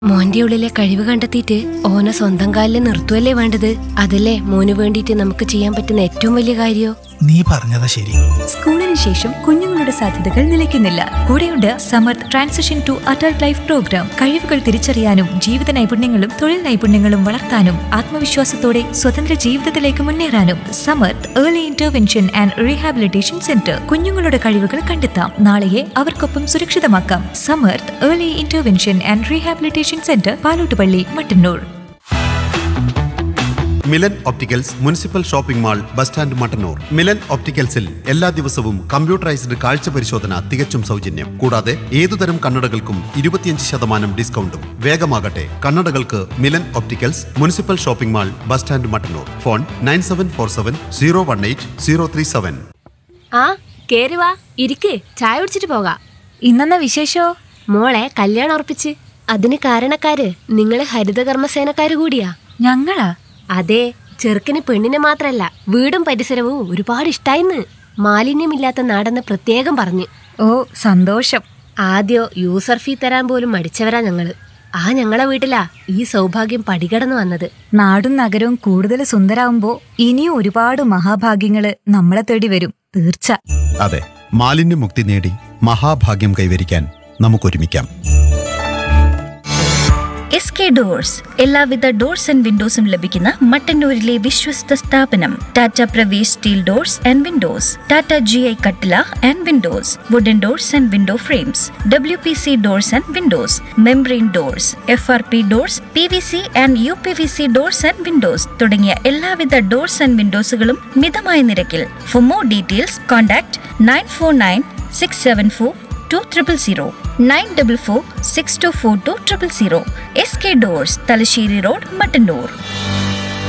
മോന്റെ ഉള്ളിലെ കഴിവ് കണ്ടെത്തിയിട്ട് ഓനെ സ്വന്തം കാലിൽ നിർത്തുവല്ലേ വേണ്ടത് അതല്ലേ മോന് വേണ്ടിയിട്ട് നമുക്ക് ചെയ്യാൻ പറ്റുന്ന ഏറ്റവും വലിയ കാര്യോ നീ പറഞ്ഞതാ ശരി സ്കൂളിന് ശേഷം കുഞ്ഞുങ്ങളുടെ സാധ്യതകൾ നിലയ്ക്കുന്നില്ല കൂടെയുണ്ട് Samarth transition to adult life program കഴിവുകൾ തിരിച്ചറിയാനും ജീവിത നൈപുണ്യങ്ങളും തൊഴിൽ നൈപുണ്യങ്ങളും വളർത്താനും ആത്മവിശ്വാസത്തോടെ സ്വതന്ത്ര ജീവിതത്തിലേക്ക് മുന്നേറാനും Samarth early intervention and rehabilitation centre കുഞ്ഞുങ്ങളുടെ കഴിവുകൾ കണ്ടെത്താം നാളെയെ അവർക്കൊപ്പം സുരക്ഷിതമാക്കാം Samarth early intervention and rehabilitation centre Palottupalli Mattannur Milan opticals municipal shopping mall bus stand Mattannur Milan ഒപ്റ്റിക്കൽസിൽ എല്ലാ ദിവസവും കമ്പ്യൂട്ടറൈസ്ഡ് കാഴ്ച പരിശോധന തികച്ചും സൗജന്യം കൂടാതെ ഏതുതരം കണ്ണടകൾക്കും ഇരുപത്തിയഞ്ച് ശതമാനം ഡിസ്കൗണ്ടും വേഗമാകട്ടെ കണ്ണടകൾക്ക് Milan opticals municipal shopping mall bus stand Mattannur phone nine seven four seven zero one eight zero three seven ആ കേറി വാ ഇരിക്ക് ചായ കുടിച്ചിട്ട് പോകാം ഇന്നെന്ന വിശേഷോ മോളെ കല്യാണം ഉറപ്പിച്ച് അതിന് കാരണക്കാര് നിങ്ങള് ഹരിതകർമ്മസേനക്കാര് കൂടിയാ ഞങ്ങളാ അതെ ചെറുക്കന് പെണ്ണിനെ മാത്രല്ല വീടും പരിസരവും ഒരുപാട് ഇഷ്ടായിന്ന് മാലിന്യമില്ലാത്ത നാടെന്ന് പ്രത്യേകം പറഞ്ഞു ഓ സന്തോഷം ആദ്യോ യൂസർ ഫീ തരാൻ പോലും മടിച്ചവരാ ഞങ്ങള് ആ ഞങ്ങളെ വീട്ടിലാ ഈ സൗഭാഗ്യം പടികടന്നു വന്നത് നാടും നഗരവും കൂടുതൽ സുന്ദരാവുമ്പോ ഇനിയും ഒരുപാട് മഹാഭാഗ്യങ്ങള് നമ്മളെ തേടി വരും തീർച്ച അതെ മാലിന്യമുക്തി നേടി മഹാഭാഗ്യം കൈവരിക്കാൻ നമുക്കൊരുമിക്കാം എസ് കെ ഡോഴ്സ് എല്ലാവിധ ഡോർസ് ആൻഡ് വിൻഡോസും ലഭിക്കുന്ന മട്ടന്നൂരിലെ വിശ്വസ്ത സ്ഥാപനം Tata Pravesh steel doors and windows Tata G I കട്ടില and windows wooden doors and window frames W P C doors and windows membrane doors F R P doors P V C and U P V C doors and windows തുടങ്ങിയ എല്ലാവിധ doors and വിൻഡോസുകളും മിതമായ നിരക്കിൽ for more details contact nine four nine six seven four two triple zero nine double four six two four two triple zero S K doors Thalassery road Mattannur